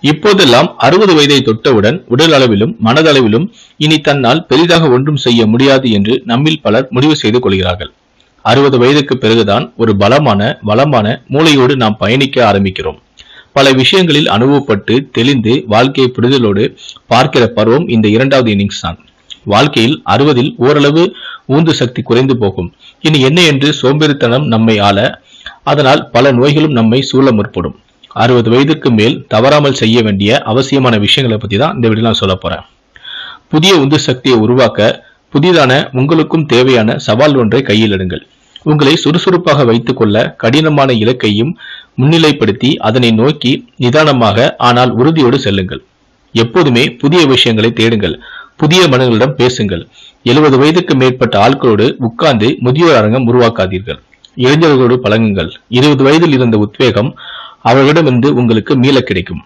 இப்போதெல்லாம் அறுபது வயதை தொட்டவுடன் உடல் அளவிலும் மனதளவிலும் இனி தன்னால் பெரிதாக ஒன்றும் செய்ய முடியாது என்று நம்மில் பலர் முடிவு செய்து கொள்கிறார்கள் அறுபது வயதுக்கு பிறகுதான் ஒரு பலமான வளமான மூளையோடு நாம் பயணிக்க ஆரம்பிக்கிறோம் பல விஷயங்களில் அனுபவப்பட்டு தெளிந்து வாழ்க்கையை புரிதலோடு பார்க்கிற பருவம் இந்த இரண்டாவது இன்னிங்ஸ் தான் வாழ்க்கையில் அறுபதில் ஓரளவு ஊந்து சக்தி குறைந்து போகும் இனி என்ன என்று சோம்பேறித்தனம் நம்மை ஆள அதனால் பல நோய்களும் நம்மை சூழ முற்படும் அறுபது வயதுக்கு மேல் தவறாமல் செய்ய வேண்டிய அவசியமான விஷயங்களை பத்தி தான் இந்த வீடியோ நான் சொல்ல போறேன் புதிய உந்து சக்தியை உருவாக்க புதிதான உங்களுக்கும் தேவையான சவால் ஒன்றை கையில் எடுங்கள் உங்களை சுறுசுறுப்பாக வைத்துக் கொள்ள கடினமான இலக்கையும் முன்னிலைப்படுத்தி அதனை நோக்கி நிதானமாக ஆனால் உறுதியோடு செல்லுங்கள் எப்போதுமே புதிய விஷயங்களை தேடுங்கள் புதிய மனிதர்களிடம் பேசுங்கள் எழுபது வயதுக்கு மேற்பட்ட ஆட்களோடு உட்கார்ந்து முதியோர் அரங்கம் உருவாக்காதீர்கள் இளைஞர்களோடு பழகுங்கள் இருபது வயதில் இருந்த உத்வேகம் அவர்களிடமிருந்து உங்களுக்கு மீள கிடைக்கும்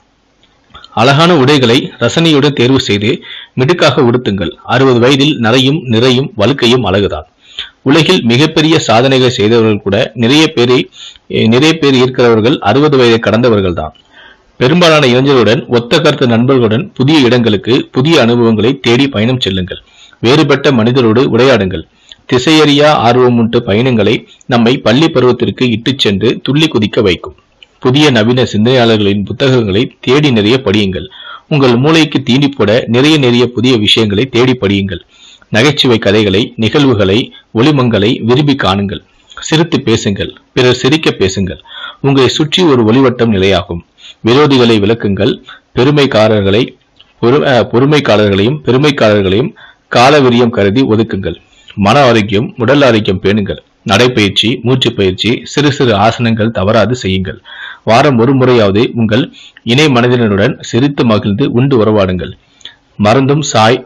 அழகான உடைகளை ரசனையுடன் தேர்வு செய்து மிடுக்காக உடுத்துங்கள் அறுபது வயதில் நிறையும் நிறையும் வழுக்கையும் அழகுதான் உலகில் மிகப்பெரிய சாதனைகளை செய்தவர்கள் கூட நிறைய பேரை நிறைய பேர் இருக்கிறவர்கள் அறுபது வயதை கடந்தவர்கள் தான் பெரும்பாலான இளைஞர்களுடன் ஒத்த கருத்து நண்பர்களுடன் புதிய இடங்களுக்கு புதிய அனுபவங்களை தேடி பயணம் செல்லுங்கள் வேறுபட்ட மனிதரோடு உரையாடுங்கள் திசையறியா ஆர்வமுண்டு பயணங்களை நம்மை பள்ளி பருவத்திற்கு இட்டுச் சென்று துள்ளி குதிக்க வைக்கும் புதிய நவீன சிந்தனையாளர்களின் புத்தகங்களை தேடி நிறைய படியுங்கள் உங்கள் மூளைக்கு தீனி போட நிறைய நிறைய புதிய விஷயங்களை தேடி படியுங்கள் நகைச்சுவை கதைகளை நிகழ்வுகளை ஒளிமங்களை விரும்பி காணுங்கள் சிரித்து பேசுங்கள் பிறர் சிரிக்க பேசுங்கள் உங்களை சுற்றி ஒரு ஒளிவட்டம் நிலையாகும் விரோதிகளை விளக்குங்கள் பெருமைக்காரர்களை பொறு- அஹ், பொறுமைக்காரர்களையும் பெருமைக்காரர்களையும் காலவிரியம் கருதி ஒதுக்குங்கள் மன ஆரோக்கியம் உடல் ஆரோக்கியம் பேணுங்கள் நடைப்பயிற்சி மூச்சு பயிற்சி சிறு சிறு ஆசனங்கள் தவறாது செய்யுங்கள் வாரம் ஒரு முறையாவது உங்கள் இணை மனிதனுடன் சிரித்து மகிழ்ந்து உண்டு உறவாடுங்கள் மறந்தும் சாய்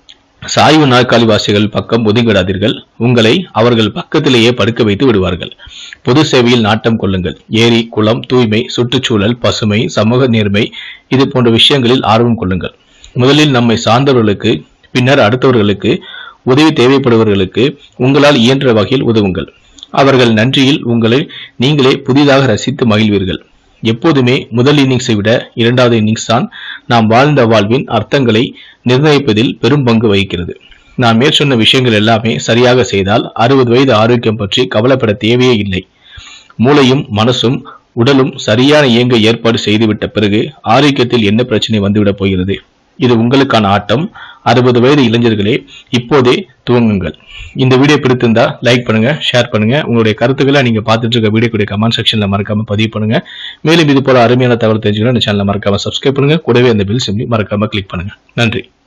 சாய்வு நாற்காலி வாசிகள் பக்கம் ஒதுங்கிடாதீர்கள் உங்களை அவர்கள் பக்கத்திலேயே படுக்க வைத்து விடுவார்கள் பொது சேவையில் நாட்டம் கொள்ளுங்கள் ஏரி குளம் தூய்மை சுற்றுச்சூழல் பசுமை சமூக நேர்மை இது போன்ற விஷயங்களில் ஆர்வம் கொள்ளுங்கள் முதலில் நம்மை சார்ந்தவர்களுக்கு பின்னர் அடுத்தவர்களுக்கு உதவி தேவைப்படுபவர்களுக்கு உங்களால் இயன்ற வகையில் உதவுங்கள் அவர்கள் நன்றியில் உங்களை நீங்களே புதிதாக ரசித்து மகிழ்வீர்கள் எப்போதுமே முதல் இன்னிங்ஸை விட இரண்டாவது இன்னிங்ஸ் தான் நாம் வாழ்ந்த வாழ்வின் அர்த்தங்களை நிர்ணயிப்பதில் பெரும் பங்கு வகிக்கிறது நான் மேற்சொன்ன விஷயங்கள் எல்லாமே சரியாக செய்தால் அறுபது வயது ஆரோக்கியம் பற்றி கவலைப்பட தேவையே இல்லை மூளையும் மனசும் உடலும் சரியான இயங்க ஏற்பாடு செய்துவிட்ட பிறகு ஆரோக்கியத்தில் என்ன பிரச்சனை வந்துவிடப் போகிறது இது உங்களுக்கான ஆட்டம் அறுபது வயது இளைஞர்களே இப்போதே துவங்குங்கள் இந்த வீடியோ பிடித்திருந்தா லைக் பண்ணுங்க ஷேர் பண்ணுங்க உங்களுடைய கருத்துக்களை நீங்க பார்த்துட்டு இருக்க வீடியோக்குடைய கமெண்ட் செக்ஷன்ல மறக்காம பதிவு பண்ணுங்க மேலும் இது போல அருமையான தகவல் தெரிஞ்சுக்கணும் இந்த சேனலை மறக்காம சப்ஸ்கிரைப் பண்ணுங்க கூடவே அந்த பில் சிம்லி மறக்காம கிளிக் பண்ணுங்க நன்றி